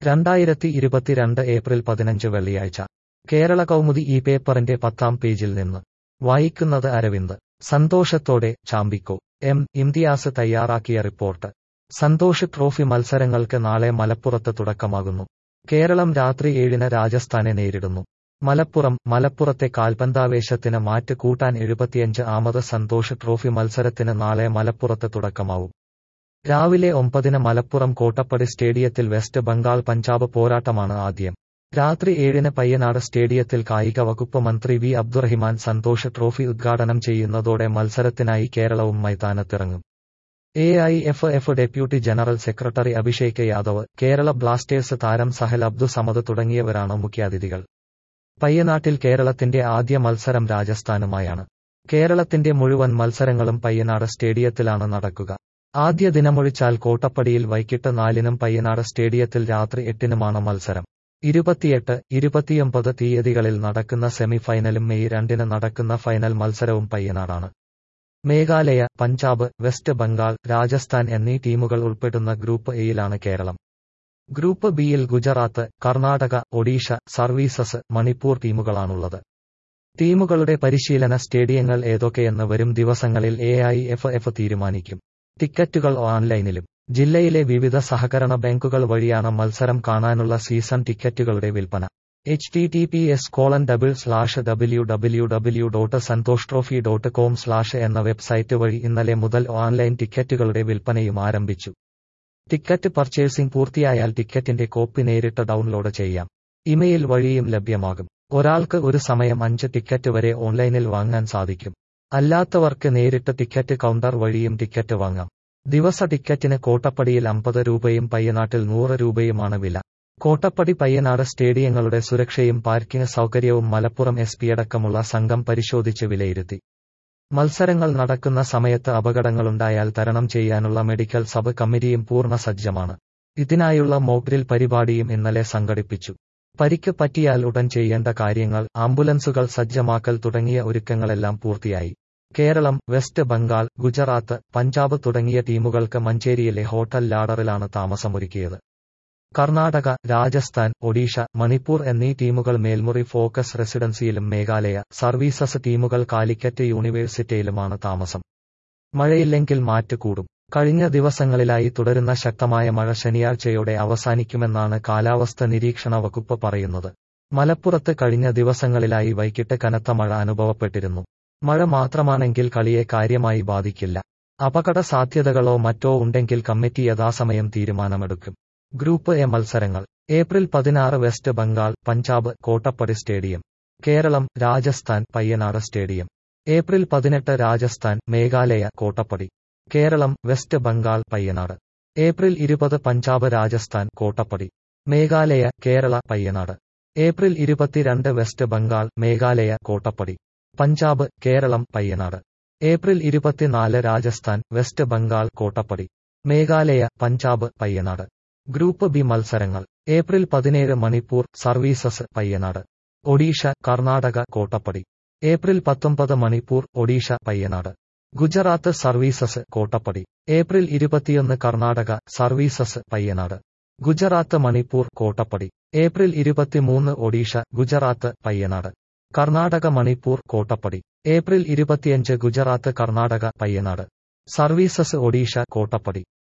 രണ്ടായിരത്തി ഇരുപത്തിരണ്ട് ഏപ്രിൽ പതിനഞ്ച് വെള്ളിയാഴ്ച കേരള കൗമുദി ഈ പേപ്പറിന്റെ പത്താം പേജിൽ നിന്ന് വായിക്കുന്നത് അരവിന്ദ് സന്തോഷത്തോടെ ചാമ്പിക്കോ എം ഇംതിയാസ് തയ്യാറാക്കിയ റിപ്പോർട്ട് സന്തോഷ് ട്രോഫി മത്സരങ്ങൾക്ക് നാളെ മലപ്പുറത്ത് തുടക്കമാകുന്നു കേരളം രാത്രി ഏഴിന് രാജസ്ഥാനെ നേരിടുന്നു മലപ്പുറം മലപ്പുറത്തെ കാൽപന്താവേശത്തിന് മാറ്റ് കൂട്ടാൻ എഴുപത്തിയഞ്ച് ആമത് സന്തോഷ് ട്രോഫി മത്സരത്തിന് നാളെ മലപ്പുറത്ത് തുടക്കമാവും രാവിലെ ഒമ്പതിന് മലപ്പുറം കോട്ടപ്പടി സ്റ്റേഡിയത്തിൽ വെസ്റ്റ് ബംഗാൾ പഞ്ചാബ് പോരാട്ടമാണ് ആദ്യം രാത്രി ഏഴിന് പയ്യനാട് സ്റ്റേഡിയത്തിൽ കായിക വകുപ്പ് മന്ത്രി വി അബ്ദുറഹിമാൻ സന്തോഷ് ട്രോഫി ഉദ്ഘാടനം ചെയ്യുന്നതോടെ മത്സരത്തിനായി കേരളവും മൈതാനത്തിറങ്ങും A I F F deputy general secretary Abhishek Yadav Kerala Blasters താരം സഹൽ അബ്ദു സമദ് തുടങ്ങിയവരാണ് മുഖ്യാതിഥികൾ പയ്യനാട്ടിൽ കേരളത്തിന്റെ ആദ്യ മത്സരം രാജസ്ഥാനുമായാണ് കേരളത്തിന്റെ മുഴുവൻ മത്സരങ്ങളും പയ്യനാട് സ്റ്റേഡിയത്തിലാണ് നടക്കുക ആദ്യ ദിനമൊഴിച്ചാൽ കോട്ടപ്പടിയിൽ വൈകിട്ട് നാലിനും പയ്യനാട് സ്റ്റേഡിയത്തിൽ രാത്രി എട്ടിനുമാണ് മത്സരം ഇരുപത്തിയെട്ട് ഇരുപത്തിയൊമ്പത് തീയതികളിൽ നടക്കുന്ന സെമി ഫൈനലും മെയ് രണ്ടിന് നടക്കുന്ന ഫൈനൽ മത്സരവും പയ്യനാടാണ് മേഘാലയ പഞ്ചാബ് വെസ്റ്റ് ബംഗാൾ രാജസ്ഥാൻ എന്നീ ടീമുകൾ ഉൾപ്പെടുന്ന ഗ്രൂപ്പ് എയിലാണ് കേരളം ഗ്രൂപ്പ് ബിയിൽ ഗുജറാത്ത് കർണാടക ഒഡീഷ സർവീസസ് മണിപ്പൂർ ടീമുകളാണുള്ളത് ടീമുകളുടെ പരിശീലന സ്റ്റേഡിയങ്ങൾ ഏതൊക്കെയെന്ന് വരും ദിവസങ്ങളിൽ എ ഐ എഫ് എഫ് തീരുമാനിക്കും ടിക്കറ്റുകൾ ഓൺലൈനിലും ജില്ലയിലെ വിവിധ സഹകരണ ബാങ്കുകൾ വഴിയാണ് മത്സരം കാണാനുള്ള സീസൺ ടിക്കറ്റുകളുടെ വിൽപ്പന H T T P S colon double slash W W W dot Santosh trophy dot com slash എന്ന വെബ്സൈറ്റ് വഴി ഇന്നലെ മുതൽ ഓൺലൈൻ ടിക്കറ്റുകളുടെ വിൽപ്പനയും ആരംഭിച്ചു ടിക്കറ്റ് പർച്ചേസിംഗ് പൂർത്തിയായാൽ ടിക്കറ്റിന്റെ കോപ്പി നേരിട്ട് ഡൗൺലോഡ് ചെയ്യാം ഇമെയിൽ വഴിയും ലഭ്യമാകും ഒരാൾക്ക് ഒരു സമയം അഞ്ച് ടിക്കറ്റ് വരെ ഓൺലൈനിൽ വാങ്ങാൻ സാധിക്കും അല്ലാത്തവർക്ക് നേരിട്ട് ടിക്കറ്റ് കൗണ്ടർ വഴിയും ടിക്കറ്റ് വാങ്ങാം ദിവസ ടിക്കറ്റിന് കോട്ടപ്പടിയിൽ അമ്പത് രൂപയും പയ്യനാട്ടിൽ നൂറ് രൂപയുമാണ് വില കോട്ടപ്പടി പയ്യനാട് സ്റ്റേഡിയങ്ങളുടെ സുരക്ഷയും പാർക്കിംഗ് സൗകര്യവും മലപ്പുറം എസ് പിയടക്കമുള്ള സംഘം പരിശോധിച്ച് വിലയിരുത്തി മത്സരങ്ങൾ നടക്കുന്ന സമയത്ത് അപകടങ്ങളുണ്ടായാൽ തരണം ചെയ്യാനുള്ള മെഡിക്കൽ സബ് കമ്മിറ്റിയും പൂർണ്ണ സജ്ജമാണ് ഇതിനായുള്ള മോക്ഡ്രിൽ പരിപാടിയും ഇന്നലെ സംഘടിപ്പിച്ചു പരിക്ക് പറ്റിയാൽ ഉടൻ ചെയ്യേണ്ട കാര്യങ്ങൾ ആംബുലൻസുകൾ സജ്ജമാക്കൽ തുടങ്ങിയ ഒരുക്കങ്ങളെല്ലാം പൂർത്തിയായി കേരളം വെസ്റ്റ് ബംഗാൾ ഗുജറാത്ത് പഞ്ചാബ് തുടങ്ങിയ ടീമുകൾക്ക് മഞ്ചേരിയിലെ ഹോട്ടൽ ലാഡറിലാണ് താമസമൊരുക്കിയത് കർണാടക രാജസ്ഥാൻ ഒഡീഷ മണിപ്പൂർ എന്നീ ടീമുകൾ മേൽമുറി ഫോക്കസ് റെസിഡൻസിയിലും മേഘാലയ സർവീസസ് ടീമുകൾ കാലിക്കറ്റ് യൂണിവേഴ്സിറ്റിയിലുമാണ് താമസം മഴയില്ലെങ്കിൽ മാറ്റ് കൂടും കഴിഞ്ഞ ദിവസങ്ങളിലായി തുടരുന്ന ശക്തമായ മഴ ശനിയാഴ്ചയോടെ അവസാനിക്കുമെന്നാണ് കാലാവസ്ഥ നിരീക്ഷണ വകുപ്പ് പറയുന്നത് മലപ്പുറത്ത് കഴിഞ്ഞ ദിവസങ്ങളിലായി വൈകിട്ട് കനത്ത മഴ അനുഭവപ്പെട്ടിരുന്നു മഴ മാത്രമാണെങ്കിൽ കളിയെ കാര്യമായി ബാധിക്കില്ല അപകട സാധ്യതകളോ മറ്റോ ഉണ്ടെങ്കിൽ കമ്മിറ്റി യഥാസമയം തീരുമാനമെടുക്കും ഗ്രൂപ്പ് എ മത്സരങ്ങൾ ഏപ്രിൽ പതിനാറ് west Bengal Punjab Kottappadi stadium Keralam Rajasthan Payyanad stadium April പതിനെട്ട് രാജസ്ഥാൻ മേഘാലയ കോട്ടപ്പടി കേരളം വെസ്റ്റ് ബംഗാൾ പയ്യനാട് ഏപ്രിൽ ഇരുപത് പഞ്ചാബ് രാജസ്ഥാൻ കോട്ടപ്പടി മേഘാലയ കേരള പയ്യനാട് ഏപ്രിൽ ഇരുപത്തിരണ്ട് വെസ്റ്റ് ബംഗാൾ മേഘാലയ കോട്ടപ്പടി പഞ്ചാബ് കേരളം പയ്യനാട് ഏപ്രിൽ ഇരുപത്തിനാല് Rajasthan west Bengal Kottappadi Meghalaya Punjab Payyanad group B മത്സരങ്ങൾ ഏപ്രിൽ പതിനേഴ് മണിപ്പൂർ സർവീസസ് പയ്യനാട് ഒഡീഷ കർണാടക കോട്ടപ്പടി ഏപ്രിൽ പത്തൊമ്പത് മണിപ്പൂർ ഒഡീഷ പയ്യനാട് ഗുജറാത്ത് സർവീസസ് കോട്ടപ്പടി ഏപ്രിൽ ഇരുപത്തിയൊന്ന് കർണാടക സർവീസസ് പയ്യനാട് ഗുജറാത്ത് മണിപ്പൂർ കോട്ടപ്പടി ഏപ്രിൽ ഇരുപത്തിമൂന്ന് ഒഡീഷ ഗുജറാത്ത് പയ്യനാട് കർണാടക മണിപ്പൂർ കോട്ടപ്പടി ഏപ്രിൽ ഇരുപത്തിയഞ്ച് ഗുജറാത്ത് കർണാടക പയ്യനാട് സർവീസസ് ഒഡീഷ കോട്ടപ്പടി